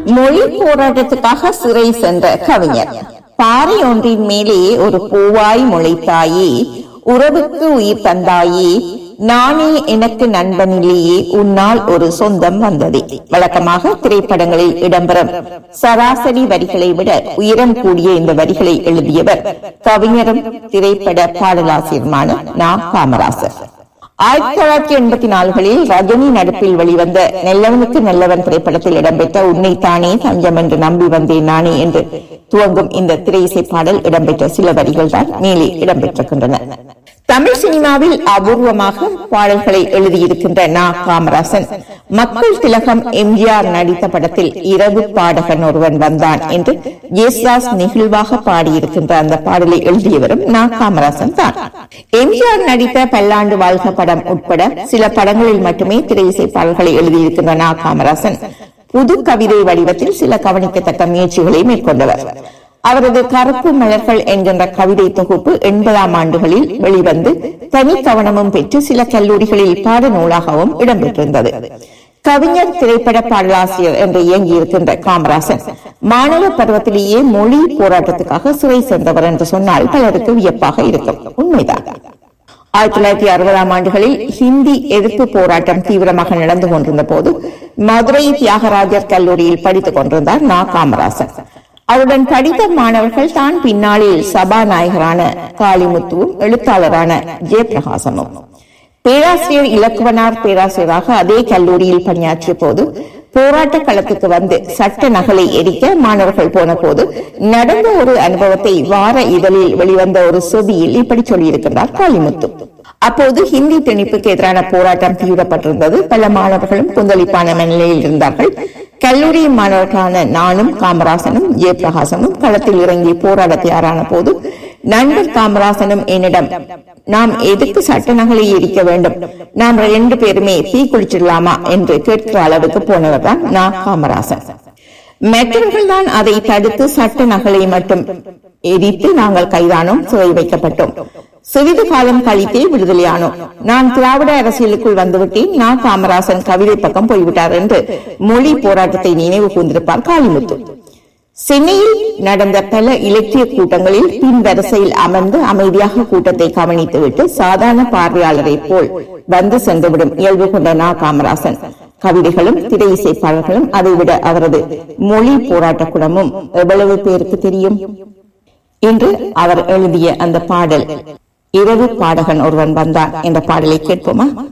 மொழி போராட்டத்துக்காக சிறை சென்ற கவிஞர் பாறை ஒன்றின் மேலே ஒரு பூவாய் முளைத்தாயே உறவுக்கு உயிர் தந்தாயே நானே எனக்கு நண்பனிலேயே உன்னால் ஒரு சொந்தம் வந்ததே வழக்கமாக திரைப்படங்களில் இடம்பெறும் சராசரி வரிகளை விட உயரம் கூடிய இந்த வரிகளை எழுதியவர் கவிஞரும் திரைப்பட பாடலாசிரியருமான நா காமராசர் ஆயிரத்தி தொள்ளாயிரத்தி எண்பத்தி நாலுகளில் ரஜினி நடிப்பில் வெளிவந்த நல்லவனுக்கு நல்லவன் திரைப்படத்தில் இடம்பெற்ற உன்னைத்தானே தஞ்சம் என்று நம்பி வந்தேன் நானே என்று துவங்கும் இந்த திரை இசை பாடல் இடம்பெற்ற சில வரிகள் தான் மேலே இடம்பெற்றிருக்கின்றன தமிழ் சினிமாவில் அபூர்வமாக பாடல்களை எழுதியிருக்கின்ற நா காமராசன் மக்கள் திலகம் எம்ஜிஆர் நடித்த படத்தில் இரவு பாடகன் ஒருவன் வந்தான் என்று ஜேசுதாஸ் நெகிழ்வாக பாடியிருக்கின்ற அந்த பாடலை எழுதியவரும் நா காமராசன் தான் எம்ஜிஆர் நடித்த பல்லாண்டு வாழ்க படம் உட்பட சில படங்களில் மட்டுமே திரை இசை பாடல்களை எழுதியிருக்கின்ற நா காமராசன் புது கவிதை வடிவத்தில் சில கவனிக்கத்தக்க முயற்சிகளை மேற்கொண்டவர் அவரது கருப்பு மலர்கள் என்கின்ற கவிதை தொகுப்பு எண்பதாம் ஆண்டுகளில் வெளிவந்து தனி கவனமும் பெற்று சில கல்லூரிகளில் பாடநூலாகவும் இடம்பெற்றிருந்தது கவிஞர் திரைப்பட பாடலாசிரியர் என்று இயங்கியிருக்கின்ற காமராசன் மாணவ பருவத்திலேயே மொழி போராட்டத்துக்காக சிறை சென்றவர் என்று சொன்னால் பலருக்கு வியப்பாக இருக்கும் உண்மைதான் ஆயிரத்தி தொள்ளாயிரத்தி அறுபதாம் ஆண்டுகளில் ஹிந்தி எதிர்ப்பு போராட்டம் தீவிரமாக நடந்து கொண்டிருந்த போது மதுரை தியாகராஜர் கல்லூரியில் படித்துக் கொண்டிருந்தார் நா காமராசன் அவருடன் படித்த மாணவர்கள் தான் பின்னாளில் சபாநாயகரான காளிமுத்துவும் எழுத்தாளரான ஜெயபிரகாசமும் பேராசிரியர் இலக்குவனார் பேராசிரியராக அதே கல்லூரியில் பணியாற்றிய போது போராட்ட களத்துக்கு வந்து சட்ட நகலை எரிக்க மாணவர்கள் போன போது நடந்த ஒரு அனுபவத்தை வார இதழில் வெளிவந்த ஒரு செவியில் இப்படி சொல்லியிருக்கிறார் காளிமுத்து அப்போது ஹிந்தி திணிப்புக்கு எதிரான போராட்டம் தீவிரப்பட்டிருந்தது பல மாணவர்களும் கொந்தளிப்பான நிலையில் இருந்தார்கள் கல்லூரி மாணவர்களான நானும் காமராசனும் ஜெயபிரகாசனும் களத்தில் இறங்கி போராட தயாரான போது நண்பர் காமராசனும் என்னிடம் நாம் எதுக்கு சட்ட நகலை எரிக்க வேண்டும் நாம் ரெண்டு பேருமே தீ குளிச்சிடலாமா என்று கேட்கிற அளவுக்கு போனவர் தான் நான் காமராசன் மற்றவர்கள் தான் அதை தடுத்து சட்ட நகலை மட்டும் எரித்து நாங்கள் கைதானோம் சிறை வைக்கப்பட்டோம் சிறிது காலம் கழித்தே விடுதலையானோம் நான் திராவிட அரசியலுக்குள் வந்துவிட்டேன் நான் காமராசன் கவிதை பக்கம் போய்விட்டார் என்று மொழி போராட்டத்தை நினைவு கூர்ந்திருப்பார் காளிமுத்து சென்னையில் நடந்த பல இலக்கிய கூட்டங்களில் பின் வரிசையில் அமர்ந்து அமைதியாக கூட்டத்தை கவனித்துவிட்டு சாதாரண பார்வையாளரை போல் வந்து சென்றுவிடும் இயல்பு கொண்ட நா காமராசன் கவிதைகளும் திரை இசைப்பாளர்களும் அதைவிட அவரது மொழி போராட்ட குணமும் எவ்வளவு பேருக்கு தெரியும் இன்று அவர் எழுதிய அந்த பாடல் இரவு பாடகன் ஒருவன் வந்தான் என்ற பாடலை கேட்போமா